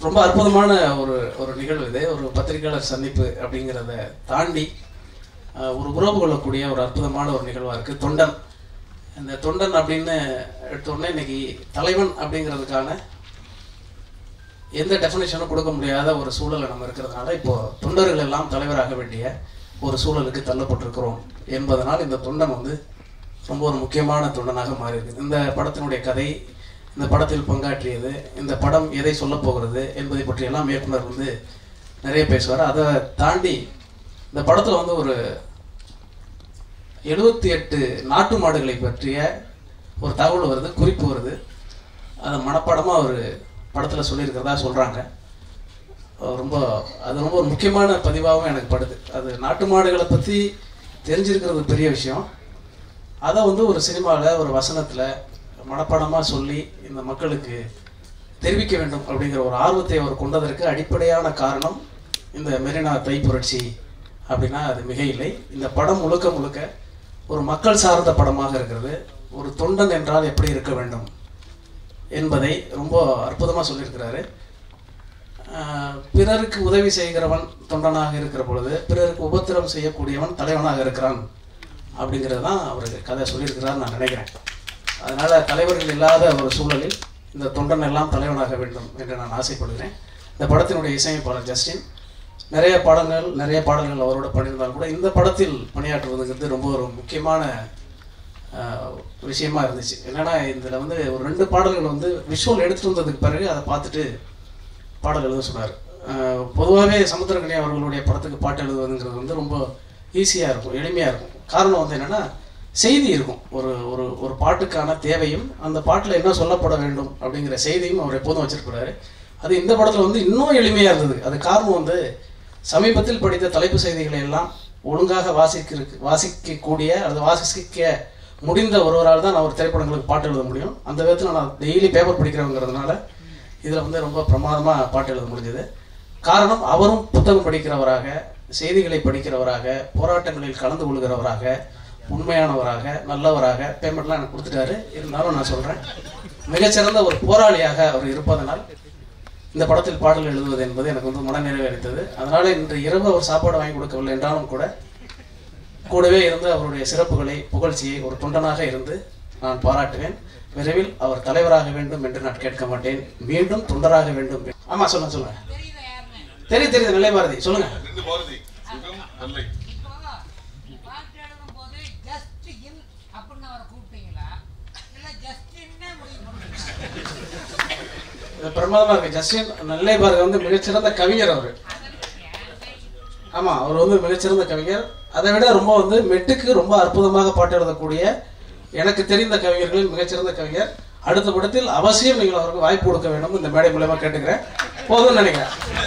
ரொம்ப அற்புதமான ஒரு ஒரு நிகழ்வு இது ஒரு பத்திரிகையாளர் சந்திப்பு அப்படிங்கிறத தாண்டி அஹ், ஒரு உறவு கொள்ளக்கூடிய ஒரு அற்புதமான ஒரு நிகழ்வாக இருக்குது தொண்டன் இந்த தொண்டன் அப்படின்னு எடுத்தோடனே இன்னைக்கு தலைவன் அப்படிங்கிறதுக்கான எந்த டெஃபினேஷனும் கொடுக்க முடியாத ஒரு சூழலை நம்ம இருக்கிறதுனால இப்போ தொண்டர்கள் எல்லாம் தலைவராக வேண்டிய ஒரு சூழலுக்கு தள்ளப்பட்டிருக்கிறோம் என்பதனால் இந்த தொண்டன் வந்து ரொம்ப ஒரு முக்கியமான தொண்டனாக மாறி இருக்குது இந்த படத்தினுடைய கதை இந்த படத்தில் பங்காற்றியது இந்த படம் எதை சொல்லப் போகிறது என்பதை பற்றியெல்லாம் இயக்குனர் வந்து நிறைய பேசுவார் அதை தாண்டி இந்த படத்தில் வந்து ஒரு எழுபத்தி எட்டு நாட்டு மாடுகளை பற்றிய ஒரு தகவல் வருது குறிப்பு வருது அதை மனப்பாடமாக ஒரு படத்தில் சொல்லியிருக்கிறதா சொல்கிறாங்க ரொம்ப அது ரொம்ப ஒரு முக்கியமான பதிவாகவும் எனக்கு படுது அது நாட்டு மாடுகளை பற்றி தெரிஞ்சிருக்கிறது பெரிய விஷயம் அதை வந்து ஒரு சினிமாவில் ஒரு வசனத்தில் மனப்பாடமாக சொல்லி இந்த மக்களுக்கு தெரிவிக்க வேண்டும் அப்படிங்கிற ஒரு ஆர்வத்தை அவர் கொண்டதற்கு அடிப்படையான காரணம் இந்த மெரினா தை புரட்சி அப்படின்னா அது மிக இல்லை இந்த படம் முழுக்க முழுக்க ஒரு மக்கள் சார்ந்த படமாக இருக்கிறது ஒரு தொண்டன் என்றால் எப்படி இருக்க வேண்டும் என்பதை ரொம்ப அற்புதமாக சொல்லியிருக்கிறாரு ஆஹ் பிறருக்கு உதவி செய்கிறவன் தொண்டனாக இருக்கிற பொழுது பிறருக்கு உபத்திரம் செய்யக்கூடியவன் தலைவனாக இருக்கிறான் அப்படிங்கிறது தான் அவர் கதை சொல்லியிருக்கிறார் நான் நினைக்கிறேன் அதனால தலைவர்கள் இல்லாத ஒரு சூழலில் இந்த தொண்டன் எல்லாம் தலைவனாக வேண்டும் என்று நான் ஆசைப்படுகிறேன் இந்த படத்தினுடைய இசையமைப்பாளர் ஜஸ்டின் நிறைய பாடல்கள் நிறைய பாடல்கள் அவரோட பண்ணியிருந்தாலும் கூட இந்த படத்தில் பணியாற்றுவதுங்கிறது ரொம்ப ஒரு முக்கியமான ஆஹ், விஷயமா இருந்துச்சு என்னன்னா இதில் வந்து ஒரு ரெண்டு பாடல்கள் வந்து விஷுவல் எடுத்துட்டு வந்ததுக்கு பிறகு அதை பார்த்துட்டு பாடல் எழுத சொன்னார் பொதுவாகவே சமுத்திரக்கணி அவர்களுடைய படத்துக்கு பாட்டு எழுதுவதுங்கிறது வந்து ரொம்ப ஈஸியாக இருக்கும் எளிமையாக இருக்கும் காரணம் வந்து என்னென்னா செய்தி இருக்கும் ஒரு ஒரு ஒரு பாட்டுக்கான தேவையும் அந்த பாட்டில் என்ன சொல்லப்பட வேண்டும் அப்படிங்கிற செய்தியும் அவர் எப்போதும் வச்சிருக்கிறாரு அது இந்த படத்தில் வந்து இன்னும் எளிமையாக இருந்தது அது காரணம் வந்து சமீபத்தில் படித்த தலைப்பு செய்திகளை எல்லாம் ஒழுங்காக வாசிக்க வாசிக்கக்கூடிய அல்லது வாசிக்க முடிந்த ஒருவரால் தான் நான் ஒரு திரைப்படங்களுக்கு பாட்டு எழுத முடியும் அந்த விதத்தில் நான் டெய்லி பேப்பர் படிக்கிறவங்கிறதுனால இதில் வந்து ரொம்ப பிரமாதமாக பாட்டு எழுத முடிஞ்சது காரணம் அவரும் புத்தகம் படிக்கிறவராக செய்திகளை படிக்கிறவராக போராட்டங்களில் கலந்து கொள்கிறவராக உண்மையானவராக நல்லவராக பேமெண்ட்லாம் எனக்கு கொடுத்துட்டாரு இருந்தாலும் நான் சொல்கிறேன் மிகச்சிறந்த ஒரு போராளியாக அவர் இருப்பதனால் இந்த படத்தில் பாடல் எழுதுவது என்பது எனக்கு வந்து மனநிறைவு அளித்தது அதனால இன்று இரவு அவர் சாப்பாடு வாங்கி கொடுக்கவில்லை என்றாலும் கூட கூடவே இருந்து அவருடைய சிறப்புகளை புகழ்ச்சியை ஒரு தொண்டனாக இருந்து நான் பாராட்டுவேன் விரைவில் அவர் தலைவராக வேண்டும் என்று நான் கேட்க மாட்டேன் மீண்டும் தொண்டராக வேண்டும் ஆமா சொல்லுங்க சொல்லுங்க தெரியும் தெரியுது நிலை பாரதி சொல்லுங்க ரெண்டு பாரதி சுகம் நல்லை இப்போ பாட்டு எழுதும் போது ஜஸ்ட் இன் அப்படின்னு அவரை கூப்பிட்டீங்களா இல்ல ஜஸ்ட் இன்னே முடிவு பண்ணுறீங்களா இது பிரமாதமா இருக்கு ஜஸ்டின் நெல்லை பாரதி வந்து மிகச்சிறந்த கவிஞர் அவர் ஆமா அவர் வந்து மிகச்சிறந்த கவிஞர் அதை விட ரொம்ப வந்து மெட்டுக்கு ரொம்ப அற்புதமாக பாட்டு எழுதக்கூடிய எனக்கு தெரிந்த கவிஞர்களில் மிகச்சிறந்த கவிஞர் அடுத்த படத்தில் அவசியம் நீங்கள் அவருக்கு வாய்ப்பு கொடுக்க வேண்டும் இந்த மேடை மூலமா கேட்டுக்கிறேன் போதும்னு நினைக்கிறேன்